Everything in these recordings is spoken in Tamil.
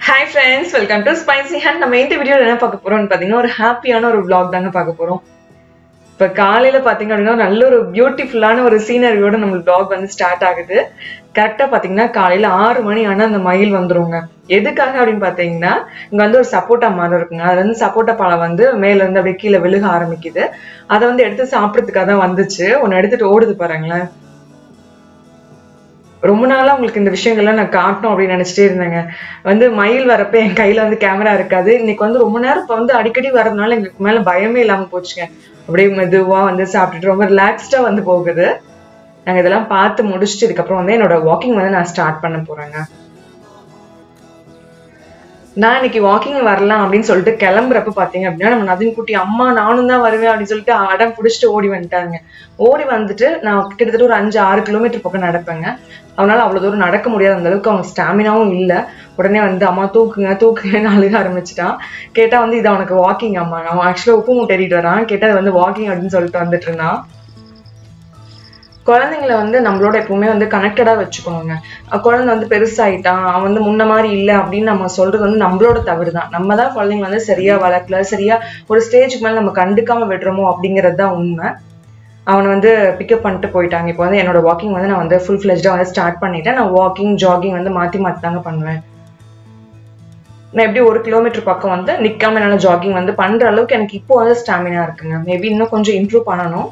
Hi friends welcome to spicy hand நம்ம இந்த வீடியோவில் என்ன பார்க்க போறோம்னு பார்த்தீங்கன்னா ஒரு ஹாப்பியான ஒரு vlog தாங்க பார்க்க போறோம் இப்போ காலையில பார்த்தீங்க அப்படின்னா நல்ல ஒரு பியூட்டிஃபுல்லான ஒரு சீனரியோட நம்ம vlog வந்து ஸ்டார்ட் ஆகுது கரெக்டாக பார்த்தீங்கன்னா காலையில ஆறு மணி ஆனால் அந்த மயில் வந்துருங்க எதுக்காக அப்படின்னு பார்த்தீங்கன்னா இங்க வந்து ஒரு சப்போட்டா மரம் இருக்குங்க அதுல இருந்து சப்போட்டா பழம் வந்து மேல இருந்து அப்படியே கீழே விழுக ஆரம்பிக்குது அதை வந்து எடுத்து சாப்பிட்றதுக்காக தான் வந்துச்சு ஒன்று எடுத்துட்டு ஓடுது பாருங்களேன் ரொம்ப நாளா உங்களுக்கு இந்த விஷயங்கள்லாம் நான் காட்டணும் அப்படின்னு நினைச்சிட்டே இருந்தேங்க வந்து மயில் வரப்ப என் கையில வந்து கேமரா இருக்காது இன்னைக்கு வந்து ரொம்ப நேரம் இப்போ வந்து அடிக்கடி வரதுனால எங்களுக்கு மேல பயமே இல்லாம போச்சுங்க அப்படியே மெதுவா வந்து சாப்பிட்டுட்டு ரொம்ப ரிலாக்ஸ்டா வந்து போகுது நாங்க இதெல்லாம் பார்த்து முடிச்சுட்டு இதுக்கப்புறம் வந்து என்னோட வாக்கிங் வந்து நான் ஸ்டார்ட் பண்ண போறேங்க நான் இன்னைக்கு வாக்கிங் வரலாம் அப்படின்னு சொல்லிட்டு கிளம்புறப்ப பாத்தீங்க அப்படின்னா நம்ம நதின் குட்டி அம்மா நானும் தான் வருவேன் அப்படின்னு சொல்லிட்டு அடம் பிடிச்சிட்டு ஓடி வந்துட்டாங்க ஓடி வந்துட்டு நான் கிட்டத்தட்ட ஒரு அஞ்சு ஆறு கிலோமீட்டர் பக்கம் நடப்பேங்க அவனால அவ்வளவு தூரம் நடக்க முடியாத அந்த அளவுக்கு அவங்க ஸ்டாமினாவும் இல்லை உடனே வந்து அம்மா தூக்குங்க தூக்குங்கன்னு அழுக ஆரம்பிச்சிட்டான் கேட்டா வந்து இது அவனுக்கு வாக்கிங் அம்மா அவன் ஆக்சுவலா உப்பு மூட்டை ஏறிட்டு வரான் கேட்டா அது வந்து வாக்கிங் அப்படின்னு சொல்லிட்டு வந்துட்டு இருந்தான் குழந்தைங்களை வந்து நம்மளோட எப்பவுமே வந்து கனெக்டடா வச்சுக்கணுங்க அஹ் குழந்தை வந்து பெருசாயிட்டான் அவன் வந்து முன்ன மாதிரி இல்லை அப்படின்னு நம்ம சொல்றது வந்து நம்மளோட தவறு தான் நம்ம தான் குழந்தைங்க வந்து சரியா வளர்க்கல சரியா ஒரு ஸ்டேஜுக்கு மேல நம்ம கண்டுக்காம விடுறோமோ அப்படிங்கிறது தான் உண்மை அவனை வந்து பிக்கப் பண்ணிட்டு போயிட்டாங்க இப்போ வந்து என்னோட வாக்கிங் வந்து நான் வந்து ஃபுல் ஃபிளெஜ்டாக வந்து ஸ்டார்ட் பண்ணிட்டேன் நான் வாக்கிங் ஜாகிங் வந்து மாற்றி மாற்றி தாங்க பண்ணுவேன் நான் எப்படி ஒரு கிலோமீட்டர் பக்கம் வந்து நிற்காம என்னால் ஜாகிங் வந்து பண்ணுற அளவுக்கு எனக்கு இப்போ வந்து ஸ்டாமினா இருக்குங்க மேபி இன்னும் கொஞ்சம் இம்ப்ரூவ் பண்ணணும்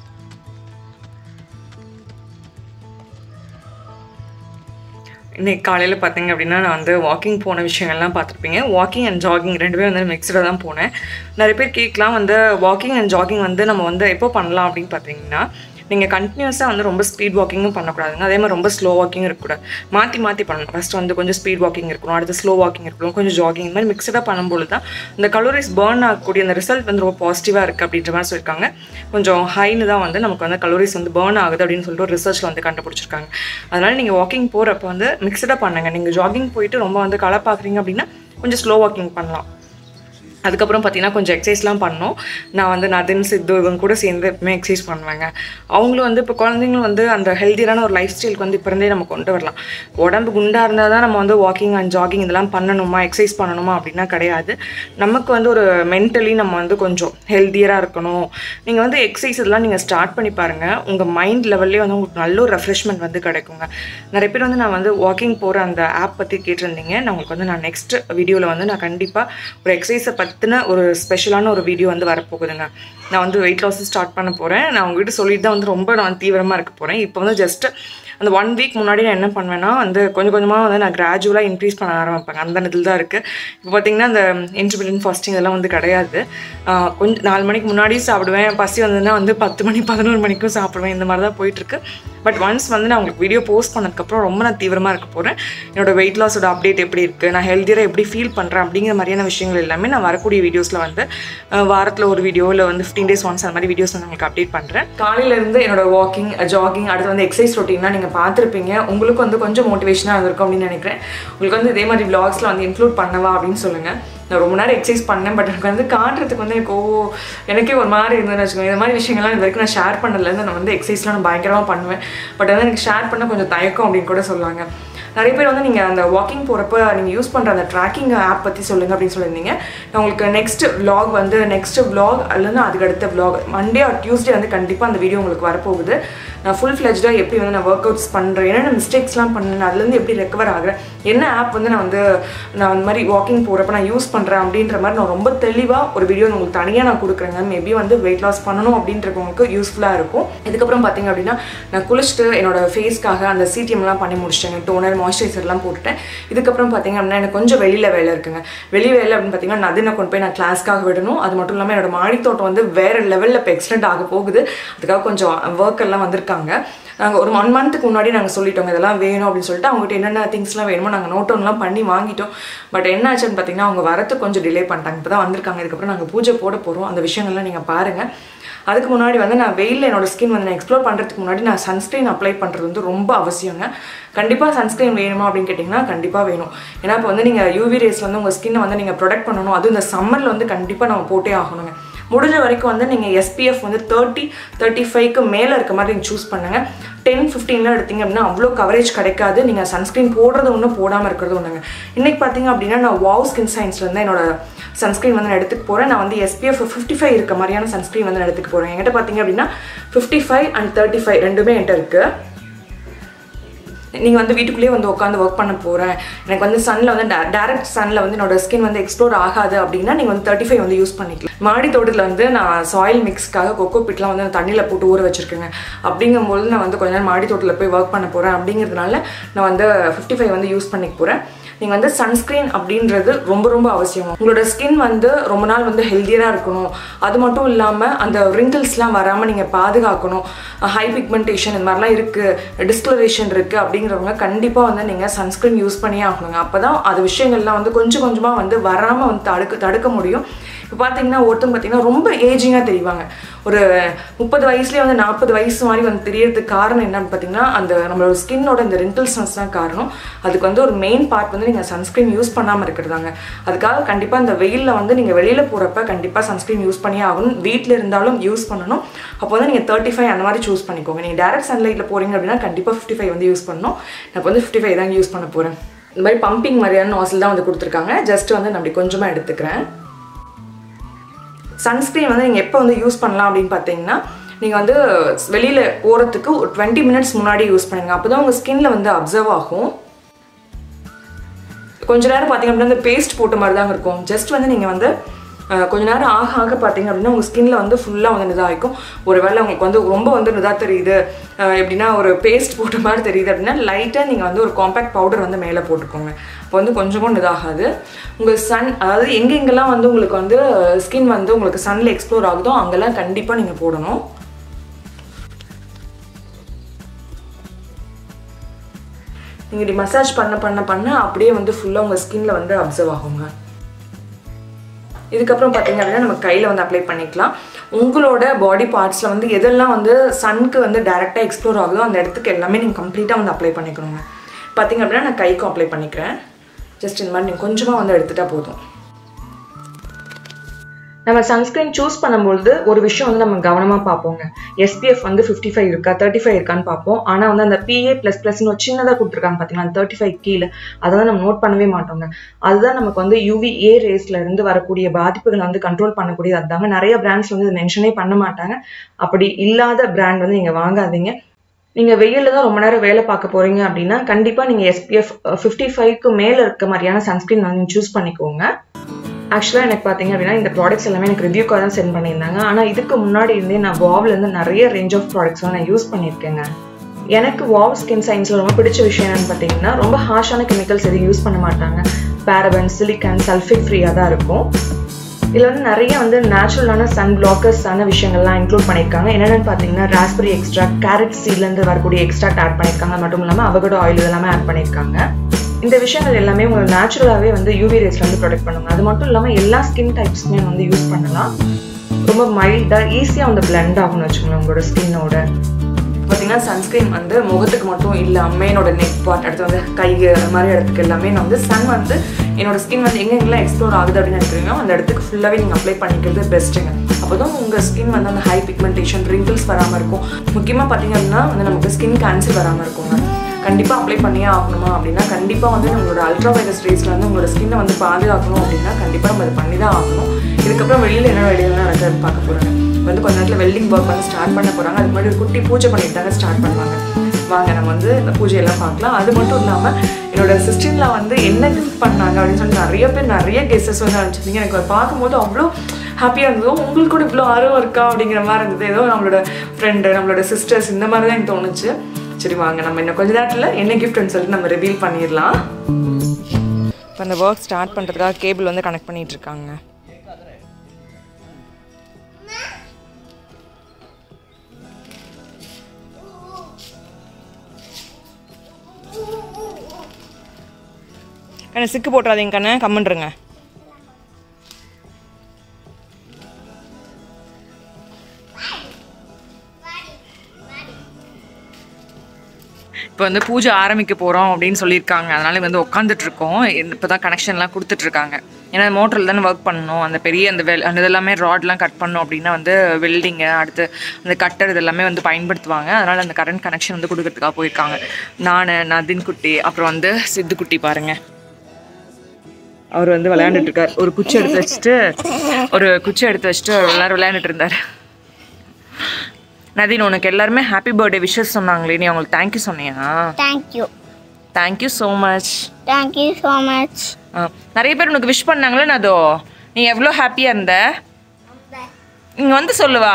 இன்னைக்கு காலையில் பார்த்தீங்க அப்படின்னா நான் வந்து வாக்கிங் போன விஷயங்கள்லாம் பார்த்துருப்பீங்க வாக்கிங் அண்ட் ஜாகிங் ரெண்டுமே வந்து மிக்சடாக தான் போனேன் நிறைய பேர் கேட்கலாம் வந்து வாக்கிங் அண்ட் ஜாகிங் வந்து நம்ம வந்து எப்போ பண்ணலாம் அப்படின்னு பார்த்தீங்கன்னா நீங்கள் கண்டினியூஸாக வந்து ரொம்ப ஸ்பீட் வாக்கிங்கும் பண்ணக்கூடாதுங்க அதே மாதிரி ரொம்ப ஸ்லோ வாக்கிங் இருக்கக்கூடாது மாற்றி மாற்றி பண்ணணும் ஃபஸ்ட் வந்து கொஞ்சம் ஸ்பீட் வாக்கிங் இருக்கணும் அடுத்து ஸ்லோ வாக்கிங் இருக்கணும் கொஞ்சம் ஜாகிங் இந்த மாதிரி மிக்சடாக பண்ணும்போது தான் இந்த கலோரிஸ் பேர்ன் ஆகக்கூடிய அந்த ரிசல்ட் வந்து ரொம்ப பாசிட்டிவாக இருக்குது அப்படின்ற மாதிரி சொல்லியிருக்காங்க கொஞ்சம் ஹைன்னு தான் வந்து நமக்கு வந்து கலோரிஸ் வந்து பேர்ன் ஆகுது அப்படின்னு சொல்லிட்டு ஒரு ரிசர்ச்சில் வந்து கண்டுபிடிச்சிருக்காங்க அதனால் நீங்கள் வாக்கிங் போகிறப்ப வந்து மிக்சடாக பண்ணுங்க நீங்கள் ஜாகிங் போயிட்டு ரொம்ப வந்து களை பார்க்குறீங்க அப்படின்னா கொஞ்சம் ஸ்லோ வாக்கிங் பண்ணலாம் அதுக்கப்புறம் பார்த்தீங்கன்னா கொஞ்சம் எக்ஸசைஸ்லாம் பண்ணோம் நான் வந்து நதின் சித்து இவங்க கூட சேர்ந்து எப்பவுமே எக்ஸசைஸ் பண்ணுவேங்க அவங்களும் வந்து இப்போ குழந்தைங்களும் வந்து அந்த ஹெல்த்தியான ஒரு லைஃப் ஸ்டைலுக்கு வந்து இப்போ இருந்தே நம்ம கொண்டு வரலாம் உடம்பு குண்டாக இருந்தால் தான் நம்ம வந்து வாக்கிங் அண்ட் ஜாகிங் இதெல்லாம் பண்ணணுமா எக்ஸசைஸ் பண்ணணுமா அப்படின்னா கிடையாது நமக்கு வந்து ஒரு மென்டலி நம்ம வந்து கொஞ்சம் ஹெல்த்தியராக இருக்கணும் நீங்கள் வந்து எக்ஸசைஸ் இதெல்லாம் நீங்கள் ஸ்டார்ட் பண்ணி பாருங்கள் உங்கள் மைண்ட் லெவல்லே வந்து உங்களுக்கு நல்ல ஒரு ரெஃப்ரெஷ்மெண்ட் வந்து கிடைக்குங்க நிறைய பேர் வந்து நான் வந்து வாக்கிங் போகிற அந்த ஆப் பற்றி கேட்டிருந்தீங்க நான் உங்களுக்கு வந்து நான் நெக்ஸ்ட் வீடியோவில் வந்து நான் கண்டிப்பாக ஒரு எக்ஸசைஸை பற்றின ஒரு ஸ்பெஷலான ஒரு வீடியோ வந்து வரப்போகுதுங்க நான் வந்து வெயிட் லாஸ் ஸ்டார்ட் பண்ண போகிறேன் நான் உங்ககிட்ட சொல்லிட்டு தான் வந்து ரொம்ப நான் தீவிரமாக இருக்க போகிறேன் இப்போ வந்து ஜஸ்ட் அந்த ஒன் வீக் முன்னாடி நான் என்ன பண்ணுவேன்னா வந்து கொஞ்சம் கொஞ்சமாக வந்து நான் கிராஜுவலாக இன்க்ரீஸ் பண்ண ஆரம்பிப்பேன் அந்த இதில் தான் இருக்குது இப்போ பார்த்தீங்கன்னா அந்த இன்டர்மீடியன் ஃபாஸ்டிங் இதெல்லாம் வந்து கிடையாது ஆஹ் கொஞ்சம் நாலு மணிக்கு முன்னாடி சாப்பிடுவேன் பசி வந்ததுன்னா வந்து பத்து மணி பதினோரு மணிக்கும் சாப்பிடுவேன் இந்த மாதிரி தான் போயிட்டுருக்கு பட் ஒன்ஸ் வந்து நான் உங்களுக்கு வீடியோ போஸ்ட் பண்ணதுக்கப்புறம் ரொம்ப நான் தீவிரமாக இருக்க போகிறேன் என்னோட வெயிட் லாஸோட அப்டேட் எப்படி இருக்குது நான் ஹெல்த்தியராக எப்படி ஃபீல் பண்ணுறேன் அப்படிங்கிற மாதிரியான விஷயங்கள் எல்லாமே நான் வரக்கூடிய வீடியோஸில் வந்து வாரத்தில் ஒரு வீடியோ இல்லை வந்து ஃபிஃப்டீன் டேஸ் ஒன்ஸ் அந்த மாதிரி வீடியோஸ் வந்து உங்களுக்கு அப்டேட் பண்ணுறேன் காலையிலேருந்து என்னோட வாக்கிங் ஜாகிங் அடுத்து வந்து எக்ஸசைஸ் ரொட்டீன்லாம் நீங்கள் பார்த்துருப்பீங்க உங்களுக்கு வந்து கொஞ்சம் மோட்டிவேஷனாக இருந்திருக்கும் அப்படின்னு நினைக்கிறேன் உங்களுக்கு வந்து இதே மாதிரி vlogsல வந்து இன்க்ளூட் பண்ணவா அப்படின்னு சொல்லுங்கள் நான் ரொம்ப நேரம் எக்ஸசைஸ் பண்ணேன் பட் எனக்கு வந்து காட்டுறதுக்கு வந்து எனக்கு ஓ எனக்கே ஒரு மாதிரி இருந்ததுன்னு வச்சுக்கோங்க இந்த மாதிரி விஷயங்கள்லாம் இது வரைக்கும் நான் ஷேர் பண்ணதுலேருந்து நான் வந்து எக்ஸசைஸ்லாம் நான் பயங்கரமாக பண்ணுவேன் பட் வந்து எனக்கு ஷேர் பண்ண கொஞ்சம் தயக்கம் அப்படின்னு கூட சொல்லுவாங்க நிறைய பேர் வந்து நீங்கள் அந்த வாக்கிங் போகிறப்ப நீங்கள் யூஸ் பண்ணுற அந்த ட்ராக்கிங் ஆப் பற்றி சொல்லுங்கள் அப்படின்னு சொல்லியிருந்தீங்க நான் உங்களுக்கு நெக்ஸ்ட் vlog வந்து நெக்ஸ்ட் vlog அல்லது அதுக்கு அடுத்த vlog மண்டே ஆர் டியூஸ்டே வந்து கண்டிப்பாக அந்த வீடியோ உங்களுக்கு வரப்போகுது நான் ஃபுல் ஃப்ளெஜ்டாக எப்படி வந்து நான் ஒர்க் அவுட்ஸ் பண்ணுறேன் என்னென்ன மிஸ்டேக்ஸ்லாம் பண்ணேன் அதுலேருந்து எப்படி ரெக்கவர் ஆகுறேன் என்ன ஆப் வந்து நான் வந்து நான் அந்த மாதிரி வாக்கிங் போகிறப்ப நான் யூஸ் பண்ணுறேன் அப்படின்ற மாதிரி நான் ரொம்ப தெளிவாக ஒரு வீடியோ உங்களுக்கு தனியாக நான் கொடுக்குறேங்க மேபி வந்து வெயிட் லாஸ் பண்ணணும் அப்படின்றவங்களுக்கு யூஸ்ஃபுல்லாக இருக்கும் இதுக்கப்புறம் பார்த்தீங்க அப்படின்னா நான் குளிச்சுட்டு என்னோட ஃபேஸ்க்காக அந்த சிடிஎம்லாம் பண்ணி முடிச்சிட்டேங்க டோனர் மாய்ஸ்சரைசர்லாம் போட்டுட்டேன் இதுக்கப்புறம் பார்த்தீங்க அப்படின்னா எனக்கு கொஞ்சம் வெளியில் வேலை இருக்குங்க வெளி வேலை அப்படின்னு பார்த்தீங்கன்னா நதினை கொண்டு போய் நான் கிளாஸ்க்காக விடணும் அது மட்டும் இல்லாமல் என்னோட மாடி தோட்டம் வந்து வேறு லெவலில் இப்போ எக்ஸலண்ட் ஆக போகுது அதுக்காக கொஞ்சம் ஒர்க் எல்லாம் வந்திருக்காங்க நாங்கள் ஒரு ஒன் மந்த்துக்கு முன்னாடி நாங்கள் சொல்லிட்டோங்க இதெல்லாம் வேணும் அப்படின்னு சொல்லிட்டு அவங்ககிட்ட என்னென்ன திங்ஸ்லாம் வேணுமோ நாங்கள் நோட் டவுன்லாம் பண்ணி வாங்கிட்டோம் பட் என்ன ஆச்சுன்னு பார்த்தீங்கன்னா அவங்க வரத்துக்கு கொஞ்சம் டிலே பண்ணிட்டாங்க இப்போ தான் வந்திருக்காங்க இதுக்கப்புறம் நாங்கள் பூஜை போட போகிறோம் அந்த விஷயங்கள்லாம் நீங்கள் பாருங்கள் அதுக்கு முன்னாடி வந்து நான் வெயிலில் என்னோட ஸ்கின் வந்து நான் எக்ஸ்ப்ளோர் பண்ணுறதுக்கு முன்னாடி நான் சன்ஸ்க்ரீன் அப்ளை பண்ணுறது வந்து ரொம்ப அவசியங்க கண்டிப்பாக சன்ஸ்க்ரீன் வேணுமா அப்படின்னு கேட்டிங்கன்னா கண்டிப்பாக வேணும் ஏன்னா இப்போ வந்து நீங்கள் யூவி ரேஸ் வந்து உங்கள் ஸ்கின்னை வந்து நீங்கள் ப்ரொடெக்ட் பண்ணணும் அதுவும் இந்த சம்மரில் வந்து கண்டிப்பாக நம்ம போட்டே ஆகணுங்க முடிஞ்ச வரைக்கும் வந்து நீங்கள் எஸ்பிஎஃப் வந்து தேர்ட்டி தேர்ட்டி ஃபைவ்க்கு மேலே இருக்க மாதிரி நீங்கள் சூஸ் பண்ணுங்கள் டென் ஃபிஃப்டீன்லாம் எடுத்தீங்க அப்படின்னா அவ்வளோ கவரேஜ் கிடைக்காது நீங்கள் சன்ஸ்க்ரீன் போடுறது ஒன்று போடாமல் இருக்கிறது ஒன்றுங்க இன்றைக்கி பார்த்தீங்க அப்படின்னா நான் வாவ் ஸ்கின் சயின்ஸ்லேருந்து என்னோட சன்ஸ்க்ரீன் வந்து நான் எடுத்துக்க போகிறேன் நான் வந்து எஸ்பிஎஃப் ஃபிஃப்டி ஃபைவ் இருக்க மாதிரியான சன்ஸ்க்ரீன் வந்து நான் எடுத்துக்க போகிறேன் என்கிட்ட பார்த்தீங்க அப்படின்னா fifty five and thirty five ரெண்டுமே என்கிட்ட இருக்குது நீங்கள் வந்து வீட்டுக்குள்ளேயே வந்து உட்காந்து ஒர்க் பண்ண போகிறேன் எனக்கு வந்து சன்னில் வந்து டேரக்ட் சன்னில் வந்து என்னோட ஸ்கின் வந்து எக்ஸ்ப்ளோர் ஆகாது அப்படின்னா நீங்கள் வந்து தேர்ட்டி ஃபைவ் வந்து யூஸ் பண்ணிக்கலாம் மாடி தோட்டத்தில் வந்து நான் சாயில் மிக்ஸ்க்காக கொக்கோ பிட்லாம் வந்து நான் தண்ணியில் போட்டு ஊற வச்சிருக்கேங்க அப்படிங்கும்போது நான் வந்து கொஞ்ச நேரம் மாடி தோட்டத்தில் போய் ஒர்க் பண்ண போகிறேன் அப்படிங்கிறதுனால நான் வந்து ஃபிஃப்டி ஃபைவ் வந்து யூஸ் பண்ணிக்க போகிறேன் நீங்கள் வந்து சன்ஸ்க்ரீன் அப்படின்றது ரொம்ப ரொம்ப அவசியம் உங்களோட ஸ்கின் வந்து ரொம்ப நாள் வந்து ஹெல்த்தியராக இருக்கணும் அது மட்டும் இல்லாமல் அந்த ரிங்கிள்ஸ்லாம் வராமல் நீங்கள் பாதுகாக்கணும் ஹை பிக்மெண்டேஷன் இந்த மாதிரிலாம் இருக்குது டிஸ்கலரேஷன் இருக்குது அப்படிங்கிறவங்க கண்டிப்பாக வந்து நீங்கள் சன்ஸ்க்ரீன் யூஸ் பண்ணியே ஆகணுங்க அப்போ தான் அது விஷயங்கள்லாம் வந்து கொஞ்சம் கொஞ்சமாக வந்து வராமல் வந்து தடுக்க தடுக்க முடியும் இப்போ பார்த்தீங்கன்னா ஒருத்தவங்க பார்த்தீங்கன்னா ரொம்ப ஏஜிங்காக தெரிவாங்க ஒரு முப்பது வயசுலேயே வந்து நாற்பது வயசு மாதிரி வந்து தெரியறதுக்கு காரணம் என்னன்னு பார்த்தீங்கன்னா அந்த நம்மளோட ஸ்கின்னோட இந்த ரிங்கிள்ஸ்னஸ் தான் காரணம் அதுக்கு வந்து ஒரு மெயின் பார்ட் வந்து நீங்கள் சன்ஸ்க்ரீன் யூஸ் பண்ணாமல் இருக்கிறதாங்க அதுக்காக கண்டிப்பாக இந்த வெயிலில் வந்து நீங்கள் வெளியில் போகிறப்ப கண்டிப்பாக சன்ஸ்க்ரீன் யூஸ் பண்ணியே ஆகணும் வீட்டில் இருந்தாலும் யூஸ் பண்ணணும் அப்போ வந்து நீங்கள் தேர்ட்டி ஃபைவ் அந்த மாதிரி சூஸ் பண்ணிக்கோங்க நீங்கள் டேரக்ட் சன்லைட்டில் போகிறீங்க அப்படின்னா கண்டிப்பாக ஃபிஃப்டி ஃபைவ் வந்து யூஸ் பண்ணணும் நான் இப்போ வந்து ஃபிஃப்டி ஃபைவ் தான் யூஸ் பண்ண போகிறேன் இந்த மாதிரி பம்பிங் மாதிரியான நாசில் தான் வந்து கொடுத்துருக்காங்க ஜஸ்ட் வந்து நான் அப்படி கொஞ்சமாக எடுத்துக்கிறேன் சன்ஸ்க்ரீன் வந்து நீங்கள் எப்போ வந்து யூஸ் பண்ணலாம் அப்படின்னு பார்த்தீங்கன்னா நீங்கள் வந்து வெளியில் போகிறதுக்கு ஒரு டுவெண்ட்டி மினிட்ஸ் முன்னாடி யூஸ் பண்ணுங்க அப்போ தான் உங்கள் ஸ்கின்ல வந்து அப்சர்வ் ஆகும் கொஞ்ச நேரம் பார்த்தீங்க அப்படின்னா இந்த பேஸ்ட் போட்ட மாதிரி தாங்க இருக்கும் ஜஸ்ட் வந்து நீங்கள் வந்து அஹ், கொஞ்ச நேரம் ஆக ஆக பார்த்தீங்க அப்படின்னா உங்கள் ஸ்கின்ல வந்து ஃபுல்லாக வந்து இதாகிக்கும் ஒருவேளை உங்களுக்கு வந்து ரொம்ப வந்து இதாக தெரியுது அஹ், எப்படின்னா ஒரு பேஸ்ட் போட்ட மாதிரி தெரியுது அப்படின்னா லைட்டாக நீங்கள் வந்து ஒரு காம்பேக்ட் பவுடர் வந்து மேலே போட்டுக்கோங்க அப்போ வந்து கொஞ்சம் கூட இதாகாது உங்கள் சன் அதாவது எங்கெங்கெல்லாம் வந்து உங்களுக்கு வந்து ஸ்கின் வந்து உங்களுக்கு சன்னில் எக்ஸ்ப்ளோர் ஆகுதோ அங்கெல்லாம் கண்டிப்பாக நீங்கள் போடணும் நீங்கள் இப்படி மசாஜ் பண்ண பண்ண பண்ண அப்படியே வந்து ஃபுல்லாக உங்கள் ஸ்கின்ல வந்து அப்சர்வ் ஆகுங்க இதுக்கப்புறம் பார்த்தீங்க அப்படின்னா நம்ம கையில் வந்து அப்ளை பண்ணிக்கலாம் உங்களோட பாடி பார்ட்ஸில் வந்து எதெல்லாம் வந்து சன்க்கு வந்து டைரெக்டாக எக்ஸ்ப்ளோர் ஆகுதோ அந்த இடத்துக்கு எல்லாமே நீங்கள் கம்ப்ளீட்டாக வந்து அப்ளை பண்ணிக்கணுங்க பார்த்தீங்க அப்படின்னா நான் கைக்கும் அப்ளை பண்ணிக்கிறேன் ஜஸ்ட் இந்த மாதிரி நீங்கள் கொஞ்சமாக வந்து எடுத்துட்டா போதும் நம்ம சன்ஸ்கிரீன் சூஸ் பண்ணும்பொழுது ஒரு விஷயம் வந்து நம்ம கவனமாக பார்ப்போங்க எஸ்பிஎஃப் வந்து ஃபிஃப்டி ஃபைவ் இருக்கா தேர்ட்டி ஃபைவ் இருக்கான்னு பார்ப்போம் ஆனால் வந்து அந்த பிஏ ப்ளஸ் ப்ளஸ்னு ஒரு சின்னதாக கொடுத்துருக்காங்க பார்த்தீங்களா அந்த தேர்ட்டி ஃபைவ் கீழே அதை வந்து நம்ம நோட் பண்ணவே மாட்டோங்க அதுதான் நமக்கு வந்து யூவிஏ ரேஸ்ல இருந்து வரக்கூடிய பாதிப்புகளை வந்து கண்ட்ரோல் பண்ணக்கூடியது அதுதாங்க நிறைய பிராண்ட்ஸ் வந்து இதை மென்ஷனே பண்ண மாட்டாங்க அப்படி இல்லாத பிராண்ட் வந்து நீங்கள் வாங்காதீங்க நீங்கள் வெயிலில் தான் ரொம்ப நேரம் வேலை பார்க்க போகிறீங்க அப்படின்னா கண்டிப்பாக நீங்கள் எஸ்பிஎஃப் ஃபிஃப்டி ஃபைவ்க்கு மேலே இருக்க மாதிரியான சன்ஸ்கிரீன் வந்து சூஸ் பண்ணிக்கோங்க ஆக்சுவலாக எனக்கு பார்த்தீங்க அப்படின்னா இந்த ப்ராடக்ட்ஸ் எல்லாமே எனக்கு ரிவ்யூக்காக தான் சென்ட் பண்ணியிருந்தாங்க ஆனால் இதுக்கு முன்னாடி இருந்தே நான் வாவ்ல இருந்து நிறைய ரேஞ்ச் ஆஃப் ப்ராடக்ட்ஸ் நான் யூஸ் பண்ணியிருக்கேங்க எனக்கு வாவ் ஸ்கின் சயின்ஸில் ரொம்ப பிடிச்ச விஷயம் என்னன்னு பார்த்தீங்கன்னா ரொம்ப ஹார்ஷான கெமிக்கல்ஸ் எதுவும் யூஸ் பண்ண மாட்டாங்க பேரபன் சிலிக்கான் சல்ஃபேட் ஃப்ரீயாக தான் இருக்கும் இதில் வந்து நிறைய வந்து நேச்சுரலான சன் பிளாக்கர்ஸான விஷயங்கள்லாம் இன்க்ளூட் பண்ணியிருக்காங்க என்னென்னு பார்த்தீங்கன்னா ராஸ்பெரி எக்ஸ்ட்ராக்ட் கேரட் சீட்லேருந்து வரக்கூடிய எக்ஸ்ட்ராக்ட் ஆட் பண்ணியிருக்காங்க அது மட்டும் இல்லாமல் அவகடோ ஆயில் இதெல்லாமே ஆட் பண்ணியிருக்காங்க இந்த விஷயங்கள் எல்லாமே உங்களுக்கு நேச்சுரலாகவே வந்து யூவி ரேஸ்ல வந்து ப்ரொடெக்ட் பண்ணுங்க அது மட்டும் இல்லாமல் எல்லா ஸ்கின் டைப்ஸ்மே வந்து யூஸ் பண்ணலாம் ரொம்ப மைல்டாக ஈஸியாக வந்து பிளெண்ட் ஆகும்னு வச்சுக்கோங்களேன் உங்களோட ஸ்கின்னோட பார்த்தீங்கன்னா சன்ஸ்கிரீன் வந்து முகத்துக்கு மட்டும் இல்லாமல் என்னோட நெக் பார்ட் அடுத்து வந்து கை அது மாதிரி இடத்துக்கு எல்லாமே நான் வந்து சன் வந்து என்னோட ஸ்கின் வந்து எங்கெங்கெல்லாம் எக்ஸ்ப்ளோர் ஆகுது அப்படின்னு நினைக்கிறீங்களோ அந்த இடத்துக்கு ஃபுல்லாகவே நீங்கள் அப்ளை பண்ணிக்கிறது பெஸ்ட்டுங்க அப்போ தான் உங்கள் ஸ்கின் வந்து அந்த ஹை பிக்மெண்டேஷன் ரிங்கிள்ஸ் வராமல் இருக்கும் முக்கியமாக பார்த்தீங்க அப்படின்னா வந்து நமக்கு ஸ்கின் கேன்சர் வராமல் இருக்குங்க கண்டிப்பாக அப்ளை பண்ணியே ஆகணுமா அப்படின்னா கண்டிப்பாக வந்து நம்மளோட அல்ட்ரா வைரஸ் ரேஸில் வந்து உங்களோட ஸ்கின்னை வந்து பாதுகாக்கணும் அப்படின்னா கண்டிப்பாக நம்ம அதை பண்ணி தான் ஆகணும் இதுக்கப்புறம் வெளியில் என்ன வெளியிலாம் நடக்குது பார்க்க போகிறாங்க வந்து கொஞ்ச நேரத்தில் வெல்டிங் ஒர்க் வந்து ஸ்டார்ட் பண்ண போகிறாங்க அதுக்கு முன்னாடி ஒரு குட்டி பூஜை பண்ணிட்டாங்க ஸ்டார்ட் பண்ணுவாங்க வாங்க நம்ம வந்து இந்த பூஜையெல்லாம் பார்க்கலாம் அது மட்டும் இல்லாமல் என்னோட சிஸ்டரில் வந்து என்ன கிஃப்ட் பண்ணாங்க அப்படின்னு சொல்லி நிறைய பேர் நிறைய கெஸ்டஸ் வந்து அனுப்பிச்சிருந்தீங்க எனக்கு அதை பார்க்கும்போது அவ்வளோ ஹாப்பியாக இருந்தது உங்களுக்கு கூட இவ்வளோ ஆர்வம் இருக்கா அப்படிங்கிற மாதிரி இருந்தது ஏதோ நம்மளோட ஃப்ரெண்டு நம்மளோட சிஸ்டர்ஸ் இந்த மாதிரி தான் எனக்கு தோணுச்சு சரி வாங்க நம்ம இன்னும் கொஞ்ச நேரத்தில் என்ன கிஃப்ட்னு சொல்லிட்டு நம்ம ரிவீல் பண்ணிடலாம் இப்போ அந்த ஒர்க் ஸ்டார்ட் பண்ணுறதுக்காக கேபிள் வந்து கனெக்ட் பண்ணிட்டு இருக்காங்க கண்ணே சிக்கு போட்டுறாதீங்க கண்ணே கம்மன்றுங்க இப்போ வந்து பூஜை ஆரம்பிக்க போகிறோம் அப்படின்னு சொல்லியிருக்காங்க அதனால வந்து உட்காந்துட்டு இருக்கோம் இப்போ தான் கனெக்ஷன்லாம் கொடுத்துட்ருக்காங்க ஏன்னா மோட்டரில் தானே ஒர்க் பண்ணணும் அந்த பெரிய அந்த வெல் அந்த இதெல்லாமே ராட்லாம் கட் பண்ணோம் அப்படின்னா வந்து வெல்டிங்கு அடுத்து அந்த கட்டர் இதெல்லாமே வந்து பயன்படுத்துவாங்க அதனால் அந்த கரண்ட் கனெக்ஷன் வந்து கொடுக்கறதுக்காக போயிருக்காங்க நான் நதின் குட்டி அப்புறம் வந்து சித்து குட்டி பாருங்க அவர் வந்து விளையாண்டுட்டு இருக்கார் ஒரு குச்சி எடுத்து வச்சுட்டு ஒரு குச்சி எடுத்து வச்சுட்டு அவர் எல்லாரும் விளையாண்டுட்டு இருந்தார் நதின் உனக்கு எல்லாருமே ஹாப்பி பர்த்டே விஷஸ் சொன்னாங்களே நீ அவங்களுக்கு தேங்க்யூ சொன்னியா thank you thank you so much thank you so much நிறைய பேர் உனக்கு விஷ் பண்ணாங்களே நதோ நீ எவ்வளோ ஹாப்பியாக இருந்த இங்கே வந்து சொல்லுவா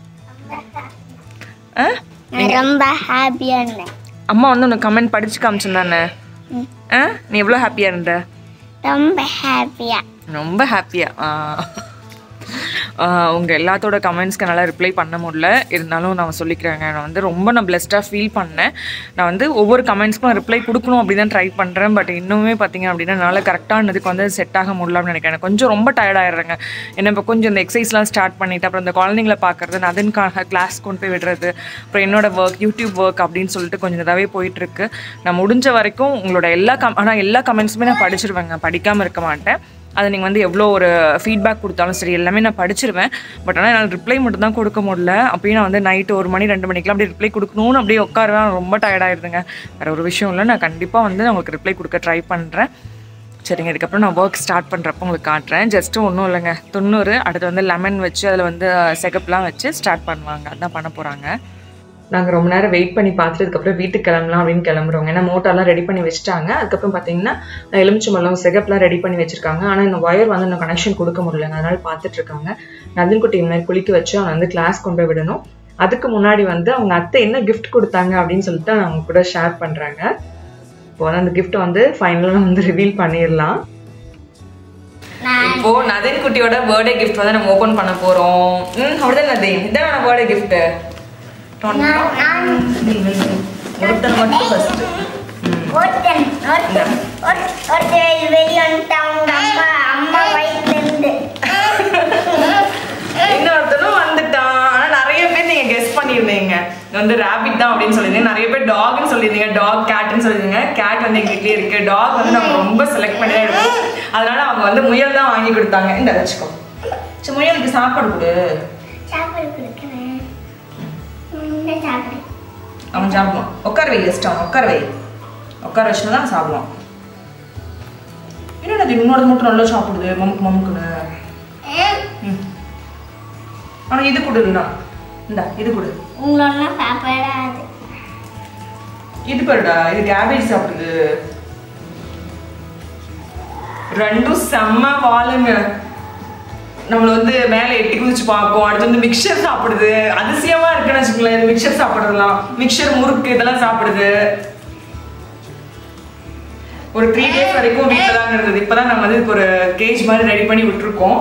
ஆ நான் ரொம்ப ஹாப்பியாக இருந்தேன் அம்மா வந்து உனக்கு கமெண்ட் படிச்சு காமிச்சிருந்தானே ம். ஆ நீ எவ்வளோ ஹாப்பியாக இருந்த ரொம்ப ஹாப்பியாக ரொம்ப ஹாப்பியாக உங்கள் எல்லாத்தோட கமெண்ட்ஸ்க்கு என்னால் ரிப்ளை பண்ண முடியல இருந்தாலும் நான் சொல்லிக்கிறேங்க நான் வந்து ரொம்ப நான் பிளெஸ்டாக ஃபீல் பண்ணேன் நான் வந்து ஒவ்வொரு கமெண்ட்ஸ்க்கும் ரிப்ளை கொடுக்கணும் அப்படி தான் ட்ரை பண்ணுறேன் பட் இன்னுமே பார்த்தீங்க அப்படின்னா என்னால் கரெக்டானதுக்கு வந்து செட் ஆக முடியலன்னு நினைக்கிறேன் எனக்கு கொஞ்சம் ரொம்ப டயர்ட் ஆயிடுறேங்க ஏன்னா இப்போ கொஞ்சம் இந்த எக்ஸசைஸ்லாம் ஸ்டார்ட் பண்ணிட்டு அப்புறம் இந்த குழந்தைங்கள பார்க்குறது அதன்காக கிளாஸ் கொண்டு போய் விடுறது அப்புறம் என்னோட ஒர்க் யூடியூப் ஒர்க் அப்படின்னு சொல்லிட்டு கொஞ்சம் இதாகவே போயிட்டுருக்கு நான் முடிஞ்ச வரைக்கும் உங்களோட எல்லா கம் ஆனால் எல்லா கமெண்ட்ஸுமே நான் படிச்சிருவேங்க படிக்காமல் இருக்க மாட்டேன் அதை நீங்கள் வந்து எவ்வளோ ஒரு ஃபீட்பேக் கொடுத்தாலும் சரி எல்லாமே நான் படிச்சிருவேன் பட் ஆனால் என்னால் ரிப்ளை மட்டும் தான் கொடுக்க முடியல அப்பயும் நான் வந்து நைட்டு ஒரு மணி ரெண்டு மணிக்கெலாம் அப்படியே ரிப்ளை கொடுக்கணும்னு அப்படியே உட்காருவேன் ரொம்ப டயர்டாயிருதுங்க வேறு ஒரு விஷயம் இல்லை நான் கண்டிப்பாக வந்து நான் உங்களுக்கு ரிப்ளை கொடுக்க ட்ரை பண்ணுறேன் சரிங்க இதுக்கப்புறம் நான் ஒர்க் ஸ்டார்ட் பண்ணுறப்ப உங்களுக்கு காட்டுறேன் ஜஸ்ட்டு ஒன்றும் இல்லைங்க தொண்ணூறு அடுத்து வந்து லெமன் வச்சு அதில் வந்து செகப்லாம் வச்சு ஸ்டார்ட் பண்ணுவாங்க அதான் பண்ண போகிறாங்க நாங்கள் ரொம்ப நேரம் வெயிட் பண்ணி பார்த்துட்டதுக்கப்புறம் வீட்டுக்கு கிளம்பலாம் அப்படின்னு கிளம்புறோங்க ஏன்னா மோட்டார்லாம் ரெடி பண்ணி வச்சுட்டாங்க அதுக்கப்புறம் பார்த்தீங்கன்னா எலுமிச்சம்பழம் செகப்லாம் ரெடி பண்ணி வச்சிருக்காங்க ஆனால் இந்த ஒயர் வந்து இன்னும் கனெக்ஷன் கொடுக்க முடியலங்க அதனால பார்த்துட்டு இருக்காங்க நந்தின்குட்டி மாதிரி குளிக்க வச்சு அவனை வந்து கிளாஸ் கொண்டு போய் விடணும் அதுக்கு முன்னாடி வந்து அவங்க அத்தை என்ன கிஃப்ட் கொடுத்தாங்க அப்படின்னு சொல்லிட்டு அவங்க கூட ஷேர் பண்ணுறாங்க இப்போ வந்து அந்த கிஃப்ட் வந்து ஃபைனலாக வந்து ரிவீல் பண்ணிடலாம் இப்போ நதின் குட்டியோட பர்த்டே கிஃப்ட் வந்து நம்ம ஓபன் பண்ண போறோம் ம் அப்படிதான் நதின் இதான் நம்ம பர்த்டே கிஃப்ட் ஒருத்தன் மட்டும் ஃபர்ஸ்ட் ஒருத்தன் ஒருத்தன் ஒருத்தன் ஒருத்தன் வெளியே வந்துட்டாங்க அம்மா அம்மா வயிற்றுலேருந்து இன்னொருத்தனும் வந்துட்டான் ஆனா நிறைய பேர் நீங்க கெஸ் பண்ணிருந்தீங்க இது வந்து ரேபிட் தான் அப்படின்னு சொல்லியிருந்தீங்க நிறைய பேர் டாக்னு சொல்லியிருந்தீங்க டாக் கேட்னு சொல்லியிருந்தீங்க கேட் வந்து எங்க வீட்லயே இருக்கு டாக் வந்து நம்ம ரொம்ப செலக்ட் பண்ணி தான் எடுப்போம் அதனால அவங்க வந்து முயல் தான் வாங்கி கொடுத்தாங்க இந்த வச்சுக்கோ சரி முயலுக்கு சாப்பாடு கொடு சாப்பாடு கொடுக்குறேன் இந்த சாப்பாடு அவன் சாப்பிடுவான் உட்கார வை ஜஸ்ட் அவன் உட்கார வை உட்கார வச்சுட்டு தான் சாப்பிடுவான் என்னடா இது இன்னொரு மட்டும் நல்லா சாப்பிடுது மமுக்கு மமுக்குன்னு ம் ஆனால் இது கொடுண்ணா இந்தா இது கொடு உங்களெல்லாம் சாப்பிடாது இது பாருடா இது கேபேஜ் சாப்பிடுது ரெண்டும் செம்ம வாளுங்க நம்மள வந்து மேலே எட்டி குதிச்சு பார்க்கும் அடுத்து வந்து மிக்சர் சாப்பிடுது அதிசயமா இருக்குன்னு வச்சுக்கோங்களேன் மிக்சர் சாப்பிடுறதுலாம் மிக்சர் முறுக்கு இதெல்லாம் சாப்பிடுது ஒரு த்ரீ டேஸ் வரைக்கும் வீட்டில் தான் இருந்தது இப்போதான் நம்ம வந்து இதுக்கு ஒரு கேஜ் மாதிரி ரெடி பண்ணி விட்டுருக்கோம்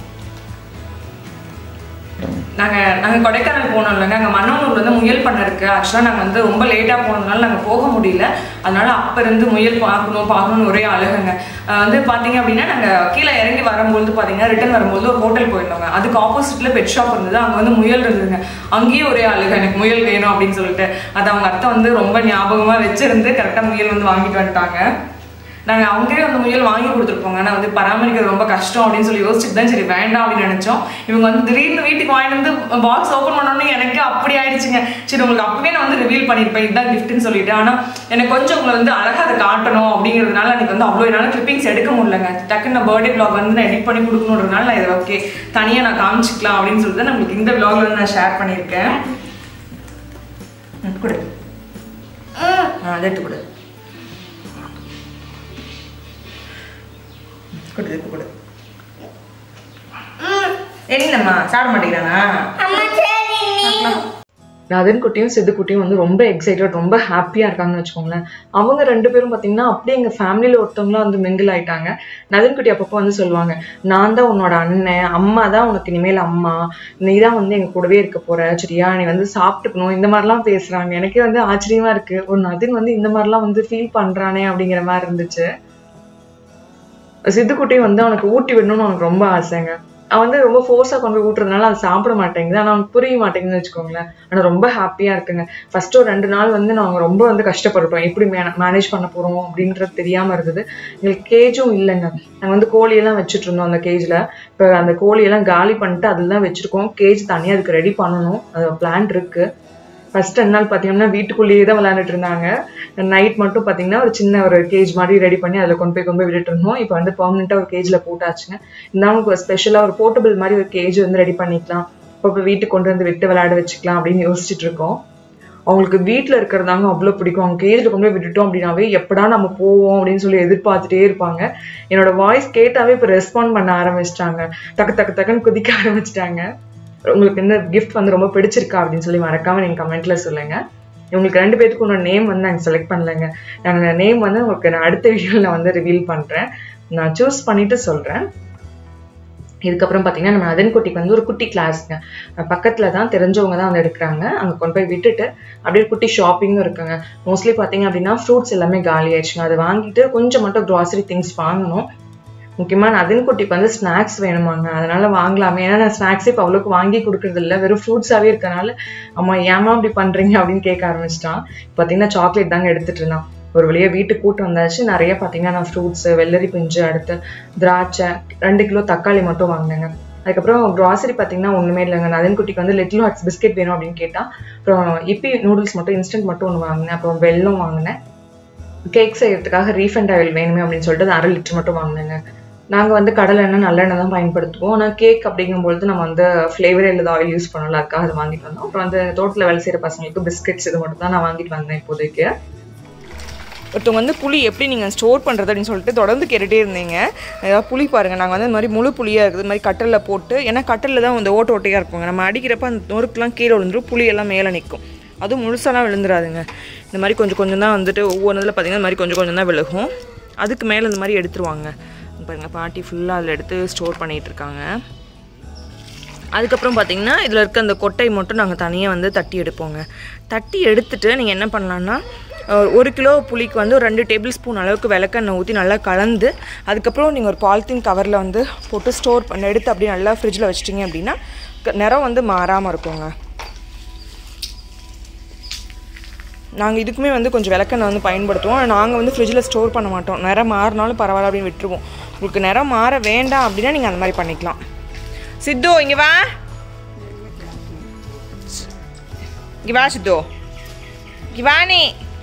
நாங்கள் நாங்கள் கொடைக்கானல் போனோம் இல்லைங்க அங்கே மன்னனூர் வந்து முயல் பண்ண இருக்கு ஆக்சுவலாக நாங்கள் வந்து ரொம்ப லேட்டாக போனதுனால நாங்கள் போக முடியல அதனால அப்போ இருந்து முயல் பார்க்கணும் பார்க்கணும்னு ஒரே அழகுங்க அஹ் வந்து பார்த்தீங்க அப்படின்னா நாங்கள் கீழே இறங்கி வரும்போது பார்த்தீங்கன்னா ரிட்டர்ன் வரும்போது ஒரு ஹோட்டல் போயிருந்தோங்க அதுக்கு ஆப்போசிட்டில் பெட் ஷாப் இருந்தது அங்கே வந்து முயல் இருந்ததுங்க அங்கேயும் ஒரே அழுகு எனக்கு முயல் வேணும் அப்படின்னு சொல்லிட்டு அது அவங்க அத்தை வந்து ரொம்ப ஞாபகமாக வச்சிருந்து கரெக்டாக முயல் வந்து வாங்கிட்டு வந்துட்டாங்க நாங்கள் அவங்களே அந்த முயல் வாங்கி கொடுத்துருப்போங்க ஆனால் வந்து பராமரிக்கிறது ரொம்ப கஷ்டம் அப்படின்னு சொல்லி யோசிச்சுட்டு தான் சரி வேண்டாம் அப்படின்னு நினச்சோம் இவங்க வந்து திடீர்னு வீட்டுக்கு வாங்கிட்டு வந்து பாக்ஸ் ஓப்பன் பண்ணோன்னே எனக்கு அப்படி ஆயிடுச்சுங்க சரி உங்களுக்கு அப்பவே நான் வந்து ரிவீல் பண்ணியிருப்பேன் இதுதான் கிஃப்ட்னு சொல்லிட்டு ஆனால் எனக்கு கொஞ்சம் உங்களை வந்து அழகாக அதை காட்டணும் அப்படிங்கிறதுனால எனக்கு வந்து அவ்வளோ என்னால் கிளிப்பிங்ஸ் எடுக்க முடியலங்க டக்குன்னு நான் பர்த்டே vlog வந்து நான் எடிட் பண்ணி கொடுக்கணுன்றதுனால நான் இதை ஓகே தனியாக நான் காமிச்சிக்கலாம் அப்படின்னு சொல்லிட்டு தான் நம்மளுக்கு இந்த vlogல வந்து நான் ஷேர் பண்ணியிருக்கேன் ம், கொடு ஆ அதை எடுத்து கொடு கொடு எடுத்து கொடு என்னம்மா சாப்பிட மாட்டேங்கிறானா அம்மா சரி நீ நதன் குட்டியும் சித்து குட்டியும் வந்து ரொம்ப எக்ஸைட்டட் ரொம்ப ஹாப்பியாக இருக்காங்கன்னு வச்சுக்கோங்களேன் அவங்க ரெண்டு பேரும் பார்த்தீங்கன்னா அப்படியே எங்கள் ஃபேமிலியில் ஒருத்தவங்களா வந்து மிங்கிள் ஆயிட்டாங்க நதன் குட்டி அப்பப்போ வந்து சொல்லுவாங்க நான் தான் உன்னோட அண்ணன் அம்மா தான் உனக்கு இனிமேல் அம்மா நீ தான் வந்து எங்கள் கூடவே இருக்க போற சரியா நீ வந்து சாப்பிட்டுக்கணும் இந்த மாதிரிலாம் பேசுகிறாங்க எனக்கே வந்து ஆச்சரியமா இருக்கு ஒரு நதன் வந்து இந்த மாதிரிலாம் வந்து ஃபீல் பண்ணுறானே அப்படிங்கிற மாதிரி இருந்துச்சு சித்துக்குட்டி வந்து அவனுக்கு ஊட்டி விடணும்னு அவனுக்கு ரொம்ப ஆசைங்க அவன் வந்து ரொம்ப ஃபோர்ஸாக கொண்டு போய் ஊட்டுறதுனால அது சாப்பிட மாட்டேங்குது ஆனால் அவனுக்கு புரிய மாட்டேங்குதுன்னு வச்சுக்கோங்களேன் ஆனால் ரொம்ப ஹாப்பியாக இருக்குங்க ஃபர்ஸ்ட் ஒரு ரெண்டு நாள் வந்து நாங்கள் ரொம்ப வந்து கஷ்டப்பட்டுட்டோம் எப்படி மேனேஜ் பண்ண போகிறோம் அப்படின்றது தெரியாமல் இருந்தது எங்களுக்கு கேஜும் இல்லைங்க நாங்கள் வந்து கோழியெல்லாம் வச்சுட்டு இருந்தோம் அந்த கேஜில் இப்போ அந்த கோழியெல்லாம் காலி பண்ணிட்டு அதில் தான் வச்சுருக்கோம் கேஜ் தனியாக அதுக்கு ரெடி பண்ணணும் அது பிளான் இருக்குது ஃபர்ஸ்ட் ரெண்டு நாள் பார்த்தீங்கன்னா வீட்டுக்குள்ளேயே தான் விளையாண்டுட்டு இருந்தாங்க நைட் மட்டும் பார்த்தீங்கன்னா ஒரு சின்ன ஒரு கேஜ் மாதிரி ரெடி பண்ணி அதில் கொண்டு போய் கொண்டு போய் விட்டுட்டு இருந்தோம் இப்போ வந்து பெர்மனெண்ட்டாக ஒரு கேஜில் போட்டாச்சுங்க இருந்தாலும் ஒரு ஸ்பெஷலாக ஒரு போர்ட்டபிள் மாதிரி ஒரு கேஜ் வந்து ரெடி பண்ணிக்கலாம் இப்போ இப்போ வீட்டுக்கு கொண்டு வந்து விட்டு விளையாட வச்சுக்கலாம் அப்படின்னு யோசிச்சுட்டு இருக்கோம் அவங்களுக்கு வீட்டில் இருக்கிறதாங்க அவ்வளோ பிடிக்கும் அவங்க கேஜில் கொண்டு போய் விட்டுட்டோம் அப்படின்னாவே எப்படா நம்ம போவோம் அப்படின்னு சொல்லி எதிர்பார்த்துட்டே இருப்பாங்க என்னோட வாய்ஸ் கேட்டாவே இப்போ ரெஸ்பாண்ட் பண்ண ஆரம்பிச்சிட்டாங்க டக்கு டக்கு டக்குன்னு குதிக்க ஆரம்பிச்சிட்டாங்க உங்களுக்கு இந்த கிஃப்ட் வந்து ரொம்ப பிடிச்சிருக்கா அப்படின்னு சொல்லி மறக்காம நீங்க கமெண்ட்ல சொல்லுங்க உங்களுக்கு ரெண்டு பேத்துக்கு உன்னோட நேம் வந்து நாங்கள் செலக்ட் பண்ணலைங்க நாங்கள் நேம் வந்து உங்களுக்கு நான் அடுத்த வீடியோவில் வந்து ரிவீல் பண்ணுறேன் நான் சூஸ் பண்ணிட்டு சொல்கிறேன் இதுக்கப்புறம் பார்த்தீங்கன்னா நம்ம அதன்குட்டிக்கு வந்து ஒரு குட்டி கிளாஸ்ங்க பக்கத்தில் தான் தெரிஞ்சவங்க தான் வந்து எடுக்கிறாங்க அங்கே கொண்டு போய் விட்டுட்டு அப்படியே குட்டி ஷாப்பிங்கும் இருக்குங்க மோஸ்ட்லி பார்த்தீங்க அப்படின்னா ஃப்ரூட்ஸ் எல்லாமே காலி ஆயிடுச்சுங்க அதை வாங்கிட்டு கொஞ்சம் மட்டும் க்ராசரி திங்ஸ் வாங்கணும் முக்கியமாக நான் அதன்குட்டிக்கு வந்து ஸ்நாக்ஸ் வேணுமாங்க அதனால வாங்கலாமே ஏன்னா நான் ஸ்நாக்ஸே இப்போ அவ்வளோக்கு வாங்கி கொடுக்கறது இல்லை வெறும் ஃப்ரூட்ஸாகவே இருக்கனால அம்மா ஏமா அப்படி பண்ணுறீங்க அப்படின்னு கேட்க ஆரம்பிச்சிட்டான் பார்த்தீங்கன்னா சாக்லேட் தாங்க எடுத்துட்டு இருந்தான் ஒரு வழியாக வீட்டுக்கு கூட்டு வந்தாச்சு நிறைய பார்த்தீங்கன்னா நான் ஃப்ரூட்ஸு வெள்ளரி பிஞ்சு அடுத்து திராட்சை ரெண்டு கிலோ தக்காளி மட்டும் வாங்கினேங்க அதுக்கப்புறம் க்ராசரி பார்த்தீங்கன்னா ஒன்றுமே இல்லைங்க நதன் குட்டிக்கு வந்து லிட்டில் ஹார்ட்ஸ் பிஸ்கெட் வேணும் அப்படின்னு கேட்டால் அப்புறம் இப்பி நூடுல்ஸ் மட்டும் இன்ஸ்டன்ட் மட்டும் ஒன்று வாங்கினேன் அப்புறம் வெல்லம் வாங்கினேன் கேக் செய்யறதுக்காக ரீஃபண்ட் ஆயில் வேணுமே அப்படின்னு சொல்லிட்டு அது அரை லிட்டர் மட்டும் வாங்கினேங்க நாங்கள் வந்து கடலை எண்ணெய் நல்லெண்ணெய் தான் பயன்படுத்துவோம் ஆனால் கேக் அப்படிங்கும்பொழுது நம்ம வந்து ஃப்ளேவர் இல்லாத ஆயில் யூஸ் பண்ணல அதுக்காக அதை வாங்கிட்டு வந்தோம் அப்புறம் வந்து தோட்டத்தில் வேலை செய்கிற பசங்களுக்கு பிஸ்கெட்ஸ் இது மட்டும் தான் நான் வாங்கிட்டு வந்தேன் இப்போதைக்கு ஒருத்தவங்க வந்து புளி எப்படி நீங்கள் ஸ்டோர் பண்ணுறது அப்படின்னு சொல்லிட்டு தொடர்ந்து கேட்டுகிட்டே இருந்தீங்க ஏதாவது புளி பாருங்கள் நாங்கள் வந்து இந்த மாதிரி முழு புளியாக இருக்குது இது மாதிரி கட்டலில் போட்டு ஏன்னா கட்டலில் தான் வந்து ஓட்ட ஓட்டையாக இருப்பாங்க நம்ம அடிக்கிறப்ப அந்த நொறுக்கெலாம் கீழே விழுந்துரும் புளியெல்லாம் மேலே நிற்கும் அதுவும் முழுசாலாம் விழுந்துராதுங்க இந்த மாதிரி கொஞ்சம் கொஞ்சம் தான் வந்துட்டு ஒவ்வொரு இதில் பார்த்தீங்கன்னா இந்த மாதிரி கொஞ்சம் கொஞ்சம் தான் விழுகும் அதுக்கு மேலே இந்த மாதிரி எடுத்துருவாங்க பாருங்கள் பாட்டி ஃபுல்லாக அதில் எடுத்து ஸ்டோர் பண்ணிகிட்டு இருக்காங்க அதுக்கப்புறம் பார்த்தீங்கன்னா இதில் இருக்க அந்த கொட்டை மட்டும் நாங்கள் தனியாக வந்து தட்டி எடுப்போங்க தட்டி எடுத்துட்டு நீங்கள் என்ன பண்ணலான்னா அஹ், ஒரு கிலோ புளிக்கு வந்து ஒரு ரெண்டு டேபிள் ஸ்பூன் அளவுக்கு விளக்கெண்ணெய் ஊற்றி நல்லா கலந்து அதுக்கப்புறம் நீங்கள் ஒரு பாலித்தீன் கவரில் வந்து போட்டு ஸ்டோர் பண்ண எடுத்து அப்படியே நல்லா ஃப்ரிட்ஜில் வச்சிட்டிங்க அப்படின்னா க- நிறம் வந்து மாறாமல் இருக்குங்க நாங்கள் இதுக்குமே வந்து கொஞ்சம் விளக்கெண்ணெய் வந்து பயன்படுத்துவோம் நாங்கள் வந்து ஃப்ரிட்ஜில் ஸ்டோர் பண்ண மாட்டோம் நிறம் மாறினாலும் பரவாயில்ல அப்படின்னு விட்டுருவோம் உங்களுக்கு நிறம் மாற வேண்டாம் அப்படின்னா நீங்கள் அந்த மாதிரி பண்ணிக்கலாம் சித்து இங்கே வா இங்கே வா சித்து இங்கே வா நீ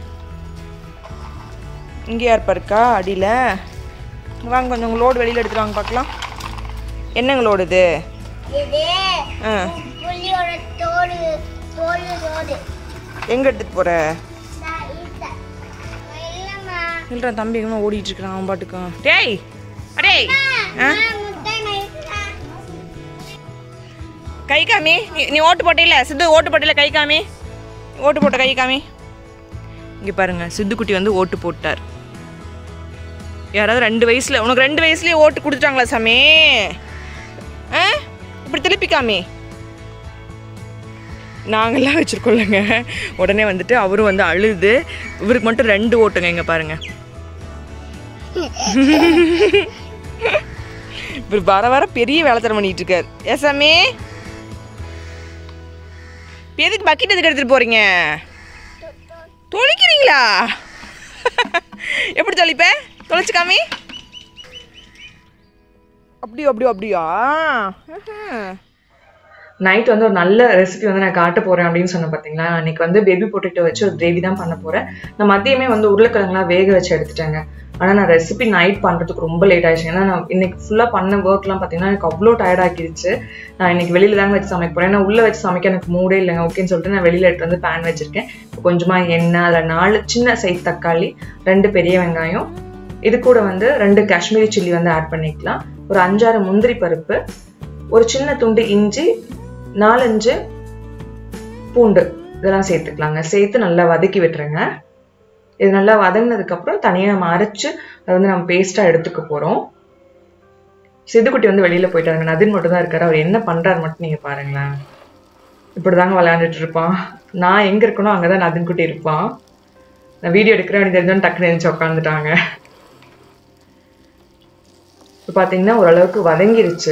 இங்கே யார் இருக்கா அடியில் வாங்க கொஞ்சம் உங்கள் லோடு வெளியில் எடுத்துட்டு வாங்க பார்க்கலாம் என்னங்க லோடு இது இது ஆ புள்ளியோட தோடு தோல் தோடு எங்கே எடுத்துகிட்டு போகிற நான் இந்த இல்லைம்மா இல்லைடா தம்பி எங்கே ஓடிட்டு இருக்கிறான் அவன் பாட்டுக்கான் டேய் அடேய் ஆ முட்டை மயிலா கை காமி நீ நீ ஓட்டு போட்டில சித்து ஓட்டு போட்டில கை காமி ஓட்டு போட்ட கை காமி இங்கே பாருங்க சித்துக்குட்டி வந்து ஓட்டு போட்டார் யாராவது ரெண்டு வயசுல உனக்கு ரெண்டு வயசுலயே ஓட்டு கொடுத்துட்டாங்களா சாமி ஆ இப்படி திருப்பி காமி நாங்கள்லாம் வச்சுருக்கோம்லங்க உடனே வந்துட்டு அவரும் வந்து அழுது இவருக்கு மட்டும் ரெண்டு ஓட்டுங்க இங்கே பாருங்க இவர் வர வர பெரிய வேலைத்தனம் பண்ணிட்டு இருக்காரு ஏ சாமி இப்ப எதுக்கு பக்கெட் எதுக்கு எடுத்துட்டு போறீங்க தொலைக்கிறீங்களா எப்படி தொலைப்ப தொலைச்சு காமி அப்படியோ அப்படியோ அப்படியா நைட் வந்து ஒரு நல்ல ரெசிபி வந்து நான் காட்ட போறேன் அப்படின்னு சொன்ன பார்த்தீங்களா அன்னைக்கு வந்து பேபி பொட்டேட்டோ வச்சு ஒரு கிரேவி தான் பண்ண போறேன் நான் மதியமே வந்து உருளைக்கிழங்குலாம் வேக வச்சு எடுத்துட்டேங்க ஆனால் நான் ரெசிபி நைட் பண்ணுறதுக்கு ரொம்ப லேட் ஆயிடுச்சு ஏன்னா நான் இன்னைக்கு ஃபுல்லாக பண்ண ஒர்க்லாம் பார்த்தீங்கன்னா எனக்கு அவ்வளோ டயர்ட் ஆக்கிடுச்சு நான் இன்னைக்கு வெளியில தாங்க வச்சு சமைக்க போறேன் ஏன்னா உள்ள வச்சு சமைக்க எனக்கு மூடே இல்லைங்க ஓகேன்னு சொல்லிட்டு நான் வெளியில எடுத்து வந்து பேன் வச்சிருக்கேன் இப்போ கொஞ்சமா எண்ணெய் அதில் நாலு சின்ன சைஸ் தக்காளி ரெண்டு பெரிய வெங்காயம் இது கூட வந்து ரெண்டு காஷ்மீரி சில்லி வந்து ஆட் பண்ணிக்கலாம் ஒரு அஞ்சாறு முந்திரி பருப்பு ஒரு சின்ன துண்டு இஞ்சி நாலஞ்சு பூண்டு இதெல்லாம் சேர்த்துக்கலாங்க சேர்த்து நல்லா வதக்கி விட்டுருங்க இது நல்லா வதங்கினதுக்கப்புறம் தனியாக நம்ம அரைச்சு அதை வந்து நம்ம பேஸ்ட்டாக எடுத்துக்க போகிறோம் சித்துக்குட்டி வந்து வெளியில் போயிட்டாருங்க நதின் மட்டும் தான் இருக்காரு அவர் என்ன பண்ணுறாரு மட்டும் நீங்கள் பாருங்களேன் இப்படி தாங்க விளையாண்டுட்டு இருப்பான் நான் எங்கே இருக்கனோ அங்கே தான் நதின் குட்டி இருப்பான் நான் வீடியோ எடுக்கிறேன் அப்படின்னு தெரிஞ்சோன்னு டக்குனு எழுந்து உட்காந்துட்டாங்க இப்போ பார்த்தீங்கன்னா ஓரளவுக்கு வதங்கிருச்சு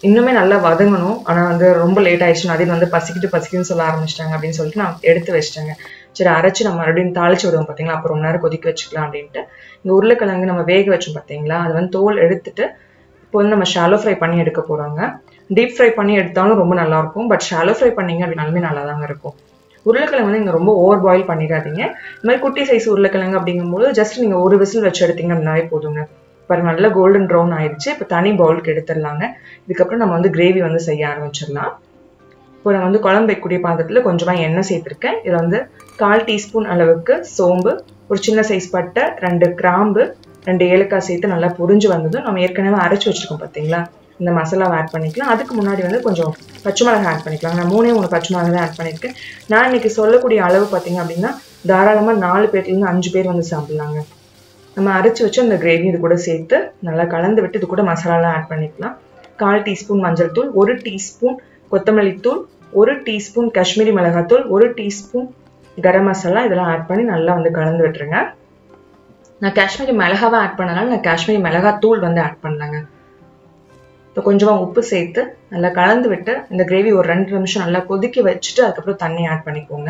இன்னுமே நல்லா வதங்கணும் ஆனால் வந்து ரொம்ப லேட் ஆயிடுச்சு நதின் வந்து பசிக்கிட்டு பசிக்குன்னு சொல்ல ஆரம்பிச்சிட்டாங்க அப்படின்னு சொல்லிட்டு நான் எடுத்து வச்சிட்டேங்க சரி அரைச்சு நம்ம மறுபடியும் தாளிச்சு விடுவோம் பார்த்தீங்களா அப்புறம் ரொம்ப நேரம் கொதிக்க வச்சுக்கலாம் அப்படின்ட்டு இந்த உருளைக்கிழங்கு நம்ம வேக வச்சோம் பார்த்தீங்களா அது வந்து தோல் எடுத்துட்டு இப்போ வந்து நம்ம ஷாலோ ஃப்ரை பண்ணி எடுக்க போகிறாங்க டீப் ஃப்ரை பண்ணி எடுத்தாலும் ரொம்ப நல்லா இருக்கும் பட் ஷாலோ ஃப்ரை பண்ணீங்க அப்படின்னாலுமே நல்லா தாங்க இருக்கும் உருளைக்கிழங்கு வந்து நீங்கள் ரொம்ப ஓவர் பாயில் பண்ணிடாதீங்க இந்த மாதிரி குட்டி சைஸ் உருளைக்கிழங்கு அப்படிங்கும்போது ஜஸ்ட் நீங்கள் ஒரு விசில் வச்சு எடுத்தீங்க அப்படின்னாவே போதுங்க பாருங்க நல்லா கோல்டன் ப்ரௌன் ஆயிடுச்சு இப்போ தனி பவுலுக்கு எடுத்துடலாங்க இதுக்கப்புறம் நம்ம வந்து கிரேவி வந்து செய்ய ஆரம்பிச்சிடலாம் இப்போ நான் வந்து குழம்பு வைக்கக்கூடிய பாத்திரத்தில் கொஞ்சமாக எண்ணெய் சேர்த்துருக்கேன் இதில் வந்து கால் டீஸ்பூன் அளவுக்கு சோம்பு ஒரு சின்ன சைஸ் பட்டை ரெண்டு கிராம்பு ரெண்டு ஏலக்காய் சேர்த்து நல்லா பொரிஞ்சு வந்ததும் நம்ம ஏற்கனவே அரைச்சி வச்சிருக்கோம் பார்த்தீங்களா இந்த மசாலாவை ஆட் பண்ணிக்கலாம் அதுக்கு முன்னாடி வந்து கொஞ்சம் பச்சை மிளகாய் ஆட் பண்ணிக்கலாம் நான் மூணே மூணு பச்சை மிளகாய் தான் ஆட் பண்ணியிருக்கேன் நான் இன்னைக்கு சொல்லக்கூடிய அளவு பார்த்தீங்க அப்படின்னா தாராளமாக நாலு பேர்லேருந்து அஞ்சு பேர் வந்து சாப்பிட்லாங்க நம்ம அரைச்சி வச்சு அந்த கிரேவி இது கூட சேர்த்து நல்லா கலந்து விட்டு இது கூட மசாலாலாம் ஆட் பண்ணிக்கலாம் கால் டீஸ்பூன் மஞ்சள் தூள் ஒரு டீஸ்பூன் கொத்தமல்லி தூள் ஒரு டீஸ்பூன் காஷ்மீரி மிளகாத்தூள் ஒரு டீஸ்பூன் கரம் மசாலா இதெல்லாம் ஆட் பண்ணி நல்லா வந்து கலந்து விட்டுருங்க நான் காஷ்மீரி மிளகாவை ஆட் பண்ணனால நான் காஷ்மீரி மிளகாய் தூள் வந்து ஆட் பண்ணலங்க இப்போ கொஞ்சமாக உப்பு சேர்த்து நல்லா கலந்து விட்டு இந்த கிரேவி ஒரு ரெண்டு நிமிஷம் நல்லா கொதிக்க வச்சுட்டு அதுக்கப்புறம் தண்ணி ஆட் பண்ணிக்கோங்க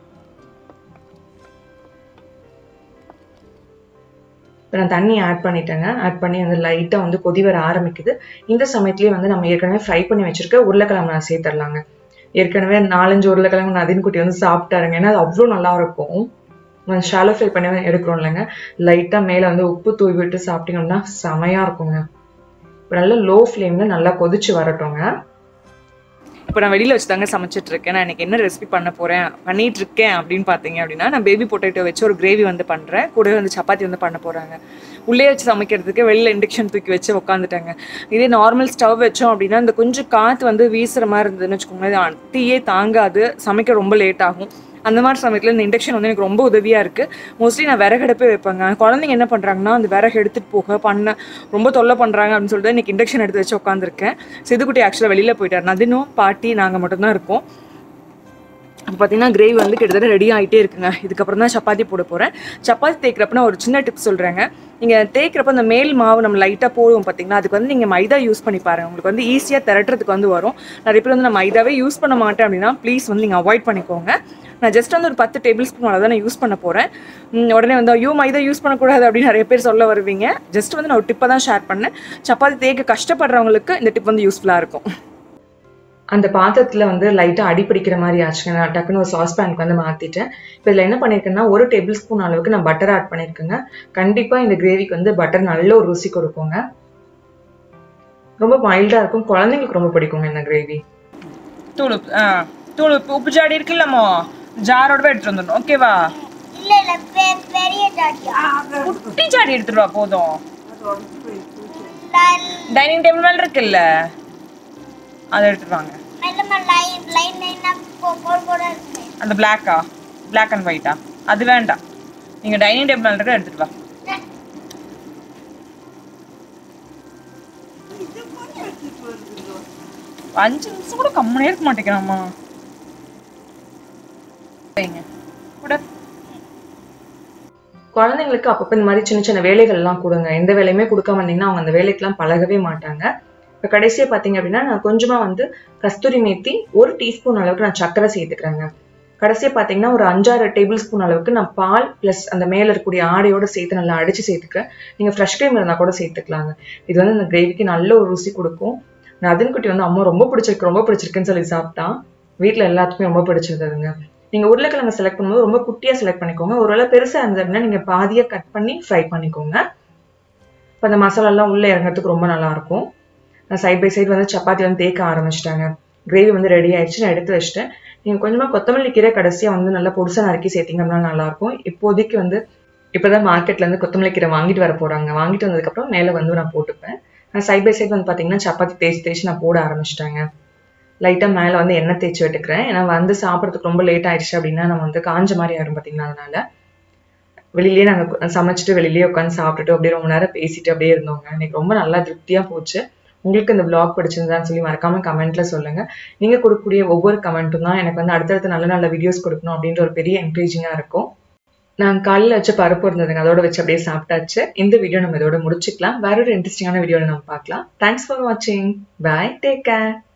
இப்போ நான் தண்ணி ஆட் பண்ணிட்டேங்க ஆட் பண்ணி வந்து லைட்டாக வந்து கொதி வர ஆரம்பிக்குது இந்த சமயத்துலேயே வந்து நம்ம ஏற்கனவே ஃப்ரை பண்ணி வச்சிருக்க உருளைக்கிழங்கு நான் சேர்த்துடலாங்க ஏற்கனவே நாலஞ்சு உருளைக்கிழங்கு நதின் குட்டி வந்து சாப்பிட்டாருங்க ஏன்னா அது அவ்வளோ நல்லா இருக்கும் நம்ம ஷாலோ ஃப்ரை பண்ணி எடுக்கிறோம் இல்லைங்க லைட்டாக மேலே வந்து உப்பு தூவி விட்டு சாப்பிட்டீங்கன்னா செமையாக இருக்குங்க இப்போ நல்லா லோ ஃப்ளேமில் நல்லா கொதிச்சு வரட்டுங்க இப்போ நான் வெளியில் வச்சு தாங்க சமைச்சிட்டு இருக்கேன் நான் எனக்கு என்ன ரெசிபி பண்ண போகிறேன் பண்ணிட்டு இருக்கேன் அப்படின்னு பார்த்தீங்க அப்படின்னா நான் பேபி பொட்டேட்டோ வச்சு ஒரு கிரேவி வந்து பண்ணுறேன் கூடவே வந்து சப்பாத்தி வந்து பண்ண போகிறாங்க உள்ளே வச்சு சமைக்கிறதுக்கு வெளியில் இண்டக்ஷன் தூக்கி வச்சு உட்காந்துட்டாங்க இதே நார்மல் ஸ்டவ் வச்சோம் அப்படின்னா இந்த கொஞ்சம் காற்று வந்து வீசுகிற மாதிரி இருந்ததுன்னு வச்சுக்கோங்களேன் தீயே தாங்காது சமைக்க ரொம்ப லேட் ஆகும் அந்த மாதிரி சமயத்தில் இந்த இண்டக்ஷன் வந்து எனக்கு ரொம்ப உதவியாக இருக்குது மோஸ்ட்லி நான் விறகு அடுப்பே வைப்பேங்க குழந்தைங்க என்ன பண்ணுறாங்கன்னா அந்த விறகு எடுத்துகிட்டு போக பண்ண ரொம்ப தொல்லை பண்ணுறாங்க அப்படின்னு சொல்லிட்டு இன்னைக்கு இண்டக்ஷன் எடுத்து வச்சு உட்காந்துருக்கேன் சிதுக்குட்டி ஆக்சுவலாக வெளியில் போயிட்டார் நதினும் பாட்டி நாங்கள் மட்டும்தான் இருக்கோம் இப்போ பார்த்தீங்கன்னா கிரேவி வந்து கிட்டத்தட்ட ரெடி ஆகிட்டே இருக்குங்க இதுக்கப்புறம் தான் சப்பாத்தி போட போகிறேன் சப்பாத்தி தேய்க்கிறப்ப நான் ஒரு சின்ன டிப் சொல்கிறேங்க நீங்கள் தேய்க்கிறப்ப அந்த மேல் மாவு நம்ம லைட்டாக போடுவோம் பார்த்தீங்களா அதுக்கு வந்து நீங்கள் மைதா யூஸ் பண்ணி பாருங்க உங்களுக்கு வந்து ஈஸியாக திரட்டுறதுக்கு வந்து வரும் நிறைய பேர் வந்து நான் மைதாவே யூஸ் பண்ண மாட்டேன் அப்படின்னா ப்ளீஸ் வந்து நீங்கள் அவாய்ட் பண்ணிக்கோங்க நான் ஜஸ்ட் வந்து ஒரு பத்து டேபிள் ஸ்பூன் அளவு தான் நான் யூஸ் பண்ண போகிறேன் உடனே வந்து ஐயோ மைதா யூஸ் பண்ணக்கூடாது அப்படின்னு நிறைய பேர் சொல்ல வருவீங்க ஜஸ்ட் வந்து நான் ஒரு டிப்பை தான் ஷேர் பண்ணேன் சப்பாத்தி தேய்க்க கஷ்டப்படுறவங்களுக்கு இந்த டிப் வந்து யூஸ்ஃபுல்லாக இருக்கும் அந்த பாத்திரத்தில் வந்து லைட்டாக அடி பிடிக்கிற மாதிரி ஆச்சுங்க நான் டக்குன்னு ஒரு சாஸ் பேனுக்கு வந்து மாற்றிட்டேன் இப்போ இதில் என்ன பண்ணியிருக்கேன்னா ஒரு டேபிள் ஸ்பூன் அளவுக்கு நான் பட்டர் ஆட் பண்ணியிருக்கேங்க கண்டிப்பாக இந்த கிரேவிக்கு வந்து பட்டர் நல்ல ஒரு ருசி கொடுக்குங்க ரொம்ப மைல்டாக இருக்கும் குழந்தைங்களுக்கு ரொம்ப பிடிக்குங்க இந்த கிரேவி தூள் உப்பு ஆ தூள் உப்பு உப்பு ஜாடி இருக்குல்லம்மா ஜாரோடவே எடுத்துட்டு வந்துடணும் ஓகேவா இல்ல இல்ல பெ- பெரிய ஜாடியா குட்டி ஜாடி எடுத்துட்டு வா போதும் ல- டைனிங் டேபிள் மேல இருக்குல்ல அதை எடுத்துட்டு வாங்க மெல்லமா லைன் லைன் லைனா கோடு கோடா இருக்கு அந்த பிளாக்கா பிளாக் அண்ட் ஒயிட்டா அது வேண்டாம் நீங்க டைனிங் டேபிள் மேல இருக்க எடுத்துட்டு வா அஞ்சு நிமிஷம் கூட கம்முனே இருக்க மாட்டேங்கிறாம்மா வைங்க. கூட குழந்தைங்களுக்கு அப்பப்போ இந்த மாதிரி சின்ன சின்ன வேலைகள்லாம் கொடுங்க எந்த வேலையுமே கொடுக்காம இருந்தீங்கன்னா அவங்க அந்த வேலைக்கெல்லாம் பழகவே மாட்டாங்க இப்போ கடைசியாக பார்த்தீங்க அப்படின்னா நான் கொஞ்சமாக வந்து கஸ்தூரி மேத்தி ஒரு டீஸ்பூன் அளவுக்கு நான் சர்க்கரை சேர்த்துக்கிறேங்க கடைசியாக பார்த்தீங்கன்னா ஒரு அஞ்சாறு டேபிள் ஸ்பூன் அளவுக்கு நான் பால் ப்ளஸ் அந்த மேலே இருக்கக்கூடிய ஆடையோட சேர்த்து நல்லா அடித்து சேர்த்துக்கிறேன் நீங்கள் ஃப்ரெஷ் க்ரீம் இருந்தால் கூட சேர்த்துக்கலாங்க இது வந்து இந்த கிரேவிக்கு நல்ல ஒரு ருசி கொடுக்கும் நதின் குட்டி வந்து அம்மா ரொம்ப பிடிச்சிருக்கு ரொம்ப பிடிச்சிருக்குன்னு சொல்லி சாப்பிட்டான் வீட்டில் எல்லாத்துக்குமே ரொம்ப பிடிச்சிருந்ததுங்க நீங்கள் உருளைக்கிழங்கு செலக்ட் பண்ணும்போது ரொம்ப குட்டியாக செலக்ட் பண்ணிக்கோங்க ஒருவேளை பெருசாக இருந்தது அப்படின்னா நீங்கள் பாதியாக கட் பண்ணி ஃப்ரை பண்ணிக்கோங்க இப்போ அந்த மசாலாலாம் உள்ளே இறங்குறதுக்கு ரொம்ப நல்லாயிருக்கும் நான் சைட் பை சைடு வந்து சப்பாத்தி வந்து தேய்க்க ஆரம்பிச்சிட்டாங்க கிரேவி வந்து ரெடி ஆயிடுச்சு நான் எடுத்து வச்சிட்டேன் நீங்கள் கொஞ்சமாக கொத்தமல்லி கீரை கடைசியாக வந்து நல்லா பொடிசா நறுக்கி சேர்த்திங்க அப்படின்னா நல்லாயிருக்கும் இப்போதைக்கு வந்து இப்போதான் மார்க்கெட்ல இருந்து கொத்தமல்லி கீரை வாங்கிட்டு வர போறாங்க வாங்கிட்டு வந்ததுக்கப்புறம் மேலே வந்து நான் போட்டுப்பேன் நான் சைட் பை சைடு வந்து பார்த்தீங்கன்னா சப்பாத்தி தேய்ச்சி தேய்ச்சி நான் போட ஆரம்பிச்சிட்டாங்க லைட்டாக மேலே வந்து எண்ணெய் தேய்ச்சி விட்டுக்கிறேன் ஏன்னா வந்து சாப்பிட்றதுக்கு ரொம்ப லேட் ஆயிடுச்சு அப்படின்னா நம்ம வந்து காஞ்ச மாதிரி ஆயிரும் பார்த்தீங்கன்னா அதனால வெளியிலேயே நாங்கள் சமைச்சிட்டு வெளியிலேயே உட்காந்து சாப்பிட்டுட்டு அப்படியே ரொம்ப நேரம் பேசிட்டு அப்படியே இருந்தோங்க எனக்கு ரொம்ப நல்லா திருப்தியாக போச்சு உங்களுக்கு இந்த vlog பிடிச்சிருந்தான்னு சொல்லி மறக்காம கமெண்ட்ல சொல்லுங்க நீங்க கொடுக்கக்கூடிய ஒவ்வொரு கமெண்ட்டும் தான் எனக்கு வந்து அடுத்தடுத்து நல்ல நல்ல வீடியோஸ் கொடுக்கணும் அப்படின்ற ஒரு பெரிய என்கரேஜிங்காக இருக்கும் நான் காலையில் வச்ச பருப்பு இருந்ததுங்க அதோட வச்சு அப்படியே சாப்பிட்டாச்சு இந்த வீடியோ நம்ம இதோட முடிச்சுக்கலாம் வேற ஒரு இன்ட்ரெஸ்டிங்கான வீடியோவில் நம்ம பார்க்கலாம் தேங்க்ஸ் ஃபார் வாட்சிங் பாய் டேக் கேர்